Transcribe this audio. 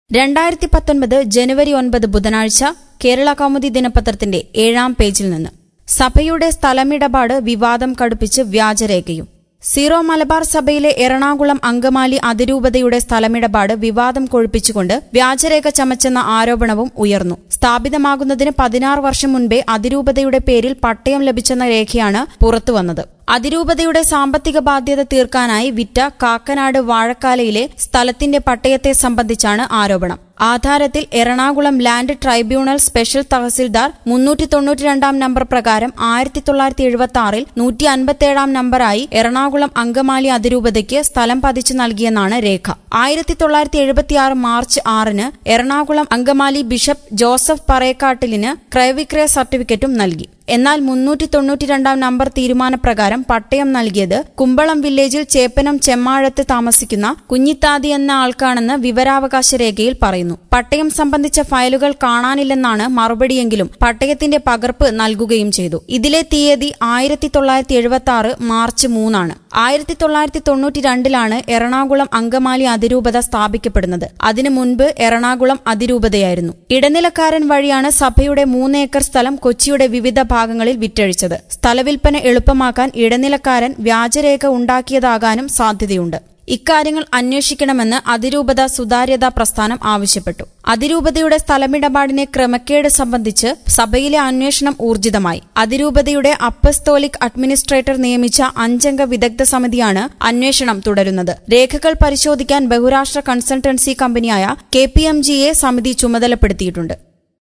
രണ്ടായിരത്തി പത്തൊൻപത് ജനുവരി ഒൻപത് ബുധനാഴ്ച കേരള കൗമുദി ദിനപത്രത്തിന്റെ ഏഴാം പേജിൽ നിന്ന് സഭയുടെ സ്ഥലമിടപാട് വിവാദം കടുപ്പിച്ച് വ്യാജരേഖയും സീറോ മലബാർ സഭയിലെ എറണാകുളം അങ്കമാലി അതിരൂപതയുടെ സ്ഥലമിടപാട് വിവാദം കൊഴുപ്പിച്ചുകൊണ്ട് വ്യാജരേഖ ചമച്ചെന്ന ആരോപണവും ഉയർന്നു സ്ഥാപിതമാകുന്നതിന് പതിനാറ് വർഷം മുൻപേ അതിരൂപതയുടെ പേരിൽ പട്ടയം ലഭിച്ചെന്ന രേഖയാണ് പുറത്തുവന്നത് അതിരൂപതയുടെ സാമ്പത്തിക ബാധ്യത തീർക്കാനായി വിറ്റ കാക്കനാട് വാഴക്കാലയിലെ സ്ഥലത്തിന്റെ പട്ടയത്തെ സംബന്ധിച്ചാണ് ആരോപണം ആധാരത്തിൽ Ernakulam land tribunal special tahsildar മുന്നൂറ്റി തൊണ്ണൂറ്റിരണ്ടാം നമ്പർ പ്രകാരം ആയിരത്തി തൊള്ളായിരത്തി എഴുപത്തി ആറിൽ നൂറ്റി അൻപത്തിയേഴാം നമ്പറായി എറണാകുളം അങ്കമാലി അതിരൂപതയ്ക്ക് സ്ഥലം പതിച്ചു നൽകിയെന്നാണ് രേഖ ആയിരത്തി തൊള്ളായിരത്തി എഴുപത്തിയാറ് മാർച്ച് ആറിന് എറണാകുളം അങ്കമാലി ബിഷപ്പ് ജോസഫ് പറയക്കാട്ടിലിന് ക്രയവിക്രയ സർട്ടിഫിക്കറ്റും നൽകി എന്നാൽ മുന്നൂറ്റി തൊണ്ണൂറ്റിരണ്ടാം നമ്പർ തീരുമാനപ്രകാരം പട്ടയം നൽകിയത് കുമ്പളം വില്ലേജിൽ ചേപ്പനം ചെമ്മാഴത്ത് താമസിക്കുന്ന കുഞ്ഞിത്താതി എന്ന ആൾക്കാണെന്ന് വിവരാവകാശ രേഖയിൽ പറയുന്നു പട്ടയം സംബന്ധിച്ച ഫയലുകൾ കാണാനില്ലെന്നാണ് മറുപടിയെങ്കിലും പട്ടയത്തിന്റെ പകർപ്പ് നൽകുകയും ചെയ്തു ഇതിലെ തീയതി ആയിരത്തി തൊള്ളായിരത്തി എഴുപത്തി ആറ് മാർച്ച് മൂന്നാണ് ആയിരത്തി തൊള്ളായിരത്തി തൊണ്ണൂറ്റി രണ്ടിലാണ് എറണാകുളം അങ്കമാലി അതിരൂപത സ്ഥാപിക്കപ്പെടുന്നത് അതിനു മുൻപ് എറണാകുളം അതിരൂപതയായിരുന്നു ഇടനിലക്കാരൻ വഴിയാണ് സഭയുടെ മൂന്ന് ഏക്കർ സ്ഥലം കൊച്ചിയുടെ വിവിധ ഭാഗങ്ങളിൽ വിറ്റഴിച്ചത് സ്ഥലവിൽപ്പന എളുപ്പമാക്കാൻ ഇടനിലക്കാരൻ വ്യാജരേഖ ഉണ്ടാക്കിയതാകാനും സാധ്യതയുണ്ട് ഇക്കാര്യങ്ങൾ അന്വേഷിക്കണമെന്ന് അതിരൂപത സുതാര്യതാ പ്രസ്ഥാനം ആവശ്യപ്പെട്ടു അതിരൂപതയുടെ സ്ഥലമിടപാടിനെ ക്രമക്കേട് സംബന്ധിച്ച് സഭയിലെ അന്വേഷണം ഊർജിതമായി അതിരൂപതയുടെ അപ്പസ്തോലിക് അഡ്മിനിസ്ട്രേറ്റർ നിയമിച്ച അഞ്ചംഗ വിദഗ്ധ സമിതിയാണ് അന്വേഷണം തുടരുന്നത് രേഖകൾ പരിശോധിക്കാൻ ബഹുരാഷ്ട്ര കൺസൾട്ടൻസി കമ്പനിയായ കെ സമിതി ചുമതലപ്പെടുത്തിയിട്ടുണ്ട്